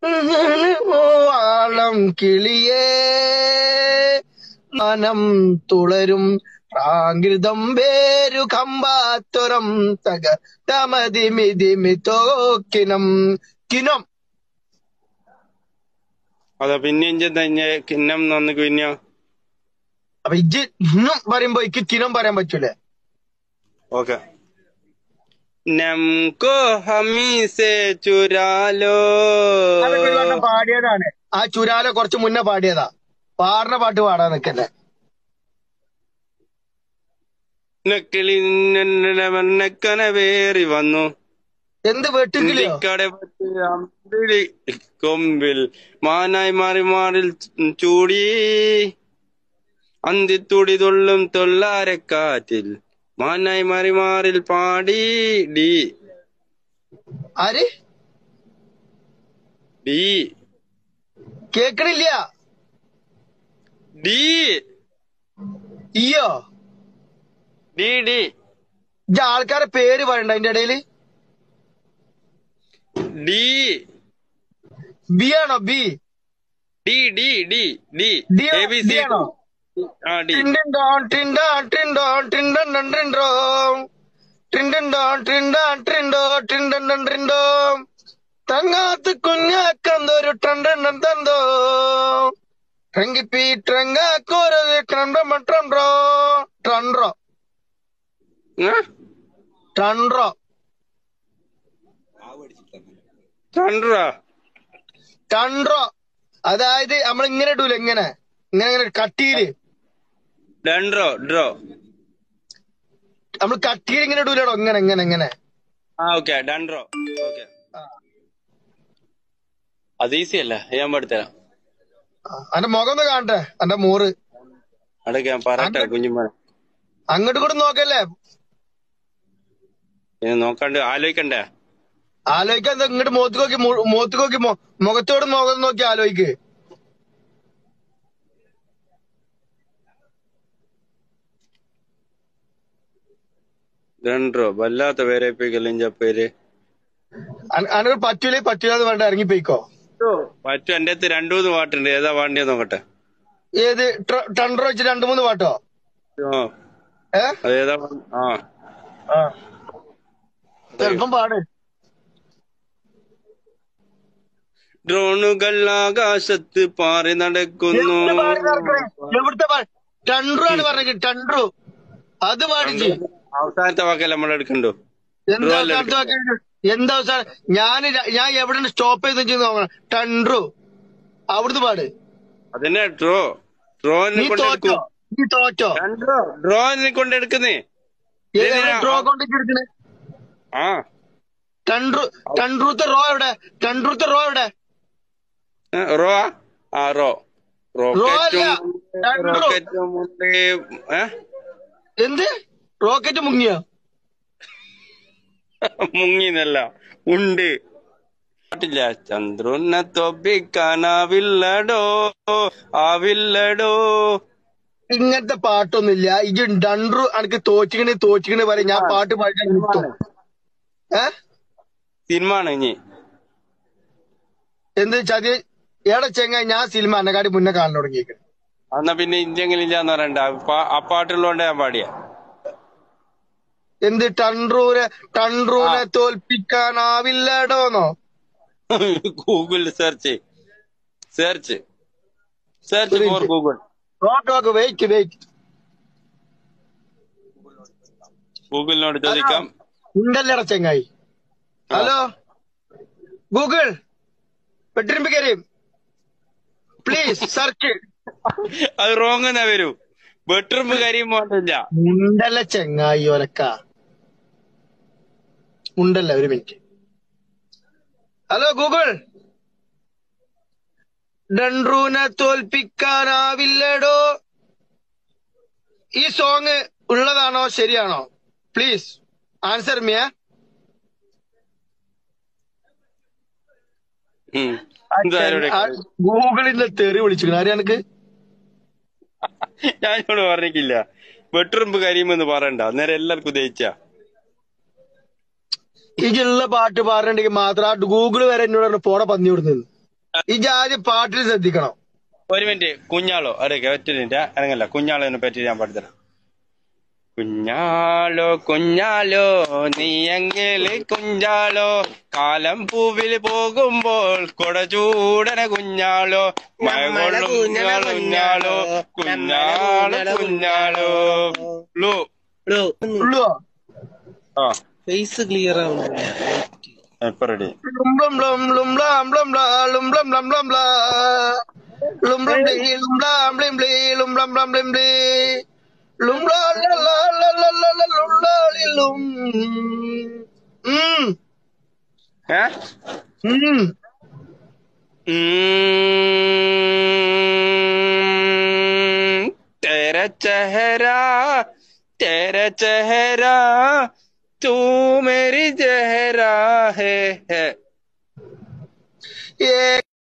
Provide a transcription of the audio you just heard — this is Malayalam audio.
ആളം കിളിയേ മനം തുളരും പ്രാകൃതം വേരു കമ്പാത്തുരം തക തമതിമിതിമി തോക്കിനം കിനം അതാ പിന്നെ ഇഞ്ച തന്നെ കിന്നം നന്ന് കുഞ്ഞോ അപ്പൊ ഇജ്ജ് ഇന്നും പറയുമ്പോ എനിക്ക് കിനം പറയാൻ പറ്റൂലേ ഓക്കെ നംകോ ഹമീസെ ചുരാലോ അതൊക്കെ ഒരു വട്ടം പാടിയതാണ് ആ ചുരാല കുറച്ച് മുന്നേ പാടിയതാ പാടുന്ന പാട്ട് പാടാൻ നിക്കല്ലേ നക്കിളി നക്കനവേറി വന്നു എന്ത് വെട്ടുകിളിയോ ഇന്ത്യക്കടെ പറ്റി അമ്പിളി കൊമ്പിൽ മാനായി മാറി മാറിൽ ചൂടി അന്തിത്തുടി തുള്ളും തൊള്ളാരക്കാറ്റിൽ മാനായി മാറി മാറിൽ പാടി ഡി ആര് ഡി കേക്കണില്ല ഡി ഇയ്യോ ഡി ഡി ഇജ്ജ് ആൾക്കാരെ പേര് പറയണ്ട അതിന്റെ ഇടയില് ഡി ബി ആണോ B D D D D D A B D C ആണോ ആ ഡി ടിൻഡിൻഡോൺ ടിൻഡോൺ ടിൻഡോൺ ടിൻഡൻ ടിൻഡോ ടിൻഡിൻഡോൺ ടിൻഡാൻ ടിൻഡോ ടിൻഡൻ ടിൻഡോ തങ്ങാത്ത് കുഞ്ഞാക്കന്തൊരു ടണ്ടൻ തന്തോ ട്രങ്കിപ്പി ട്രങ്കാക്കോരോ ട്രണ്ടം ട്രണ്ടോ ട്രണ്ടോ ആ? ട്രണ്ടോ കണ്ടോ ടൺട്രോ അതായത് നമ്മൾ ഇങ്ങനെ ഇടൂല ഇങ്ങനെ ഇങ്ങനെ ഇങ്ങനെ കട്ടിയില് ഡൺഡ്രോ ഡ്രോ നമ്മൾ കട്ടിയിൽ ഇങ്ങനെ ഇടൂലോ ഇങ്ങനെ ഇങ്ങനെ ഇങ്ങനെ ആ ഓക്കെ ഡൺഡ്രോ ഓക്കെ അത് ഈസി അല്ല ഞാൻ പഠിത്തരാം അന്റെ മുഖം ഒന്ന് കാണട്ടെ അന്റെ മോറ് അടക്ക ഞാൻ പറയട്ടെ കുഞ്ഞുമോനെ അങ്ങോട്ട് കൂടെ നോക്കല്ലേ ഇനി നോക്കാണ്ട് ആലോചിക്കണ്ടേ ആലോചിക്കാൻ എന്താ ഇങ്ങോട്ട് മുഖത്ത് നോക്കി മു- മുഖത്ത് നോക്കി മു- മുഖത്തോട് മുഖത്ത് നോക്കി ആലോചിക്ക് ഡൺഡ്രോ വല്ലാത്ത പേരെ ഇഞ്ച പേര് അനക്ക് പറ്റൂലേ പറ്റൂലെന്ന് പറഞ്ഞിട്ട് ഇറങ്ങിപ്പോയിക്കോ പറ്റും എന്റെ അടുത്ത് രണ്ടു മൂന്ന് പാട്ടുണ്ട് ഏതാ പാണ്ടിയ നോക്കട്ടെ ഏത് ടണ്ടർ വെച്ച് രണ്ടു മൂന്ന് പാട്ടോ ആ ഏ അതേതാ പാ- ആ ആ ചെലപ്പം പാട് ഡ്രോണുകൾ ആകാശത്ത് പാറി നടക്കുന്നു എന്ത് പാടി നടക്കണേ? എവിടുത്തെ പാ ടണ്ടറു ആണ് പറഞ്ഞത് ടണ്ടറു അത് പാടിച്ച് അവസാനത്തെ വാക്കല്ല നമ്മൾ എടുക്കണ്ടോ എന്താ അവസാനത്തെ വാക്ക്? എന്താ അവസാനം ഞാൻ ഞാൻ എവിടെ സ്റ്റോപ്പ് ചെയ്ത് വെച്ച് നോക്കണം ടണ്ടറു അവിടുന്ന് പാട് അതന്നെ ഡ്രോ ഡ്രോനെ നീ കൊണ്ട് തോറ്റോ എടുക്കും നീ തോറ്റോ ഡ്രോ ഡ്രോനെ കൊണ്ട് എടുക്കുന്നേ ഇതിനെ- ഡ്രോ കൊണ്ടിരിക്കണേ ആ ടണ്ടറു ടണ്ടറൂത്തെ റോ എവിടെ ടണ്ടറൂത്തെ റോ എവിടെ ഏ, റോ ആ? ആ റോ റോ അല്ല, റോക്കറ്റും രണ്ട് റോ. റോക്കറ്റും ഉണ്ട് ഏ എന്ത് റോക്കറ്റ് മുങ്ങിയോ മുങ്ങിന്നല്ല ഉണ്ട് പാട്ടില്ല ചന്ദ്രനെ തൊപ്പിക്കാനാവില്ലടോ ആവില്ലടോ ഇങ്ങനത്തെ പാട്ടൊന്നുമില്ല ഇത് ഡണ്ടറു അനക്ക് തോച്ചിക്കണ് തോച്ചിക്കണ് പറയും ഞാൻ പാട്ട് പാടിക്കാൻ കിട്ടും ഏ സിനിമയാണ് ഇനി എന്ത് ചതി ഏടെ ചെങ്ങായി ഞാൻ സിനിമ അന്നക്കാടി മുന്നേ കാണാൻ തുടങ്ങിയേക്കണ് എന്നാ പിന്നെ ഇല്ലെങ്കിലില്ലാന്ന് പറയണ്ട ആ പാ- ആ പാട്ടുള്ളതുകൊണ്ട് ഞാൻ പാടിയ എന്ത് ടൺറൂരെ ടൺറൂനെ തോൽപ്പിക്കാനാവില്ലടോന്നോ ഗൂഗിളിൽ search search search for Google നോക്ക് നോക്ക് വെയിറ്റ് വെയിറ്റ് ഗൂഗിളിനോട് ചോദിക്കാം ഉണ്ടല്ലട ചെങ്ങായി ഹലോ ഗൂഗിൾ വെട്ടിരിമ്പ് കരീം പ്ലീസ് സെർച്ച് അത് റോങ് എന്നാ വരൂ ബെഡ്റൂം കാര്യം പോകണ്ടില്ല ഉണ്ടല്ല ചെങ്ങായി ഒലക്ക ഉണ്ടല്ല ഒരു മിനിറ്റ് ഹലോ ഗൂഗിൾ ഡൺറൂനെ തോൽപ്പിക്കാനാവില്ലടോ ഈ സോങ് ഉള്ളതാണോ ശരിയാണോ പ്ലീസ് ആൻസർ മിയ ഉം. എന്തായാലും ഇവിടെ ഗൂഗിളിന്റെ തെറി വിളിച്ചിരിക്കണം ആരെയാ എനിക്ക് ഞാൻ ഇവിടെ പറഞ്ഞിട്ടില്ല ബെഡ്റൂം കരിയുമെന്ന് പറയണ്ട അന്നേരം എല്ലാവർക്കും ഉദ്ദേശിച്ച ഇതുള്ള പാട്ട് പാടുന്നുണ്ടെങ്കിൽ മാത്രം ആ ഗൂഗിൾ വരെ എന്നോട് പറഞ്ഞു പോടെ പന്നി വിടുന്നത് ഈ ജാതി പാട്ടിൽ ശ്രദ്ധിക്കണം ഒരു മിനിറ്റ് കുഞ്ഞാളോ അടുക്ക ഒറ്റ മിനിറ്റ് ഇറങ്ങല്ല കുഞ്ഞാളോനെ പറ്റി ഞാൻ പഠിത്തരാം കുഞ്ഞാലോ കുഞ്ഞാലോ നീയെങ്കില് കുഞ്ഞാലോ കാലം പൂവിൽ പോകുമ്പോൾ കൊട ചൂടന കുഞ്ഞാലോ മഴ കൊള്ളും കുഞ്ഞാലോ കുഞ്ഞാലോ കുഞ്ഞാലോ ലു ബ്രോ ഉള്ളുവോ ആ ഫേസ് ക്ലിയർ ആവുന്നില്ല ഇപ്പൊ റെഡി ലും ലും ലും ലും ലാം ലും ലാ ലും ലും ലും ലും ലാ ലും ലും ലി ലും ലാം ലിം ലി ലും ലും ലും ലിം ലി ലും ലാ ലാ ലാ ലാ ലാ ലാ ലാ ലും ലാ ലി ലും ഉം ഏ ഉം हम्म, तेरा चेहरा तेरा चेहरा तू मेरी जहरा है, है ഏ